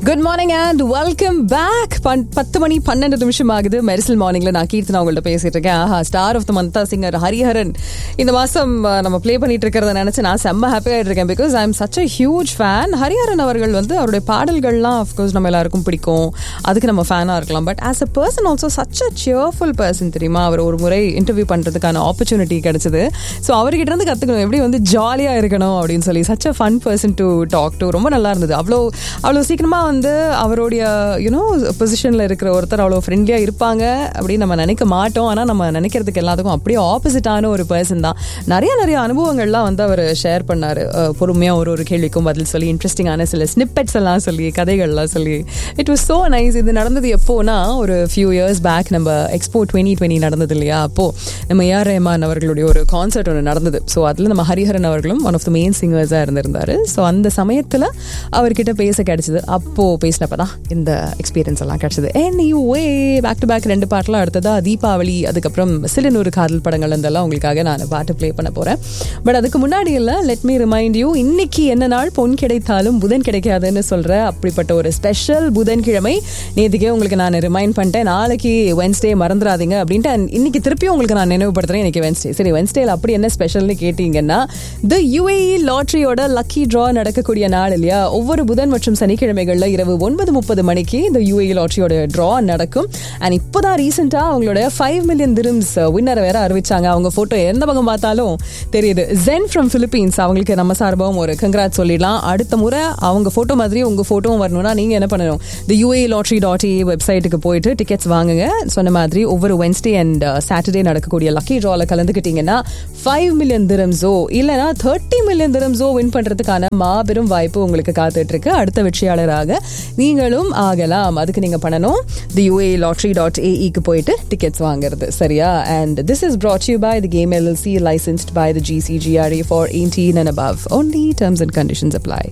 Good morning and welcome back பத்து மணி பன்னெண்டு நிமிஷம் ஆகுது மெரிசல் மார்னிங்ல நான் கீர்த்தனா உங்கள்ட்ட பேசிட்டு இருக்கேன் ஆஹா star of the month singer Hariharan இந்த மாசம் அஹ், நம்ம ப்ளே பண்ணிட்டு இருக்கிறத நினைச்சு நான் செம்ம ஹாப்பி ஆயிட்டு இருக்கேன் because I am such a huge fan Hariharan அவர்கள் வந்து அவருடைய பாடல்கள்லாம் அஃப்கோர்ஸ் நம்ம எல்லாருக்கும் பிடிக்கும் அதுக்கு நம்ம ஃபேனா இருக்கலாம் but as a person also such a cheerful person தெரியுமா அவர் ஒரு முறை இன்டர்வியூ பண்றதுக்கான ஆப்பர்ச்சுனிட்டி கிடைச்சது ஸோ அவர்கிட்ட இருந்து கத்துக்கணும் எப்படி வந்து ஜாலியா இருக்கணும் அப்படின்னு சொல்லி such a fun person to talk to ரொம்ப நல்லா இருந்தது அவ்வளோ அவ்வளோ சீக்கிரமா வந்து அவருடைய யூனோ பொசிஷன்ல இருக்கிற ஒருத்தர் அவ்வளோ ஃப்ரெண்ட்லியா இருப்பாங்க அப்படின்னு நம்ம நினைக்க மாட்டோம் ஆனா நம்ம நினைக்கிறதுக்கு எல்லாத்துக்கும் அப்படியே ஆப்போசிட்டான ஒரு பர்சன் தான் நிறைய நிறைய அனுபவங்கள்லாம் வந்து அவர் ஷேர் பண்ணாரு அஹ், பொறுமையா ஒரு ஒரு கேள்விக்கும் பதில் சொல்லி இன்ட்ரெஸ்டிங்கான சில ஸ்னிப்பெட்ஸ் எல்லாம் சொல்லி கதைகள்லாம் சொல்லி இட் வாஸ் ஸோ நைஸ் இது நடந்தது எப்போனா ஒரு ஃபியூ இயர்ஸ் பேக் நம்ம எக்ஸ்போ டுவெண்ட்டி டுவெண்ட்டி நடந்தது இல்லையா அப்போ நம்ம ஏஆர் ரஹ்மான் அவர்களுடைய ஒரு கான்சர்ட் ஒன்று நடந்தது ஸோ அதில் நம்ம ஹரிஹரன் அவர்களும் ஒன் ஆஃப் த மெயின் சிங்கர்ஸாக இருந்திருந்தாரு ஸோ அந்த சமயத்தில் அவர்கிட்ட பேச கிடைச்சது அப்போ பேசினப்ப தான் இந்த எக்ஸ்பீரியன்ஸ் எல்லாம் கிடைச்சது and you way back to back ரெண்டு பாட்டெலாம் அடுத்ததா தீபாவளி அதுக்கப்புறம் சிலனூர் காதல் படங்கள் இதெல்லாம் உங்களுக்காக நான் பாட்டு ப்ளே பண்ண போகிறேன் பட் அதுக்கு முன்னாடி எல்லாம் லெட் மீ ரிமைண்ட் யூ இன்னைக்கு என்ன நாள் பொன் கிடைத்தாலும் புதன் கிடைக்காதுன்னு சொல்ற அப்படிப்பட்ட ஒரு ஸ்பெஷல் புதன்கிழமை நேற்றுக்கே உங்களுக்கு நான் ரிமைண்ட் பண்ணிட்டேன் நாளைக்கு வென்ஸ்டே மறந்துடாதீங்க அப்படின்ட்டு and இன்னைக்கு திருப்பியும் உங்களுக்கு நான் நினைவுபடுத்துறேன் இன்னைக்கு வென்ஸ்டே சரி வென்ஸ்டேல அப்படி என்ன ஸ்பெஷல்னு கேட்டீங்கன்னா த யுஏஇ லாட்ரியோட லக்கி டிரா நடக்கக்கூடிய நாள் இல்லையா ஒவ்வொரு புதன் மற்றும் சனிக்கிழமைகள்ல இரவு ஒன்பது முப்பது மணிக்கு இந்த யுஏஇ லாட்ரியோட டிரா நடக்கும் அண்ட் இப்போதான் ரீசெண்டா அவங்களோட ஃபைவ் மில்லியன் திரும்ஸ் வின்னரை வேற அறிவிச்சாங்க அவங்க போட்டோ எந்த பக்கம் பார்த்தாலும் தெரியுது ஜென் ஃப்ரம் பிலிப்பீன்ஸ் அவங்களுக்கு நம்ம சார்பாகவும் ஒரு கங்க்ராட் சொல்லிடலாம் அடுத்த முறை அவங்க போட்டோ மாதிரி உங்க போட்டோவும் வரணும்னா நீங்க என்ன பண்ணணும் the UA lottery dot A வெப்சைட்டுக்கு போயிட்டு டிக்கெட்ஸ் வாங்குங்க சொன்ன மாதிரி ஒவ்வொரு வென்ஸ்டே அண்ட் சாட்டர்டே நடக்கக்கூடிய லக்கி ட்ரால கலந்துக்கிட்டீங்கன்னா ஃபைவ் மில்லியன் திரம்ஸோ இல்லைனா தேர்ட்டி மில்லியன் திரம்ஸோ வின் பண்றதுக்கான மாபெரும் வாய்ப்பு உங்களுக்கு காத்துட்டு இருக்கு அடுத்த வெற்றியாளராக நீங்களும் ஆகலாம் அதுக்கு நீங்க பண்ணணும் தி யூஏ லாட்ரி டாட் ஏஇக்கு போயிட்டு டிக்கெட்ஸ் வாங்குறது சரியா and this is brought you by the game LLC licensed by the GCGRA for 18 and above. Only terms and conditions apply.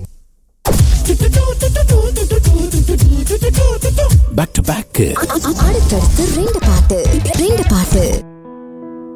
Back to back அடுத்தடுத்து ரெண்டு பாட்டு ரெண்டு பாட்டு